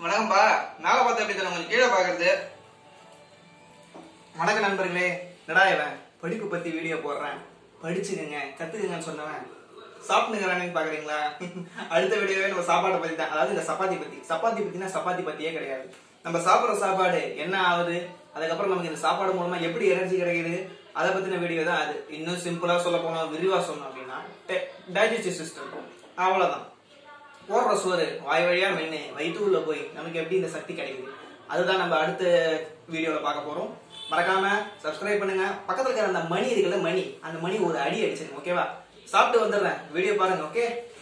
வணக்கம்ப்பா மேலே பார்த்து எப்படி தரேன் கொஞ்சம் கீழே பார்க்கறது வணக்கம் நண்பர்களே என்னடா இவன் படிப்பு பத்தி வீடியோ போடுறேன் படிச்சுக்கங்க கத்துக்குங்கன்னு சொன்னவன் சாப்பிட்டுங்கிறானு பாக்குறீங்களா அடுத்த வீடியோவே நம்ம சாப்பாட்டை பத்தி தான் அதாவது இந்த சப்பாத்தி பத்தி சப்பாத்தி பத்தினா சப்பாத்தி பத்தியே கிடையாது நம்ம சாப்பிடுற சாப்பாடு என்ன ஆகுது அதுக்கப்புறம் நமக்கு இந்த சாப்பாடு மூலமா எப்படி எனர்ஜி கிடைக்குது அதை பத்தின வீடியோ தான் அது இன்னும் சிம்பிளா சொல்ல போனோம் விரிவா சொன்னோம் அப்படின்னா டைஜஸ்டிவ் சிஸ்டம் அவ்வளவுதான் போடுற சோறு வாய் வழியா மென்னு வயிற்றுக்குள்ள போய் நமக்கு எப்படி இந்த சக்தி கிடைக்குது அதுதான் நம்ம அடுத்த வீடியோல பார்க்க போறோம் மறக்காம சப்ஸ்கிரைப் பண்ணுங்க பக்கத்துல இருக்கிற அந்த மணி இருக்குல்ல மணி அந்த மணி ஒரு அடி அடிச்சிருங்க ஓகேவா சாப்பிட்டு வந்துடுறேன் வீடியோ பாருங்க ஓகே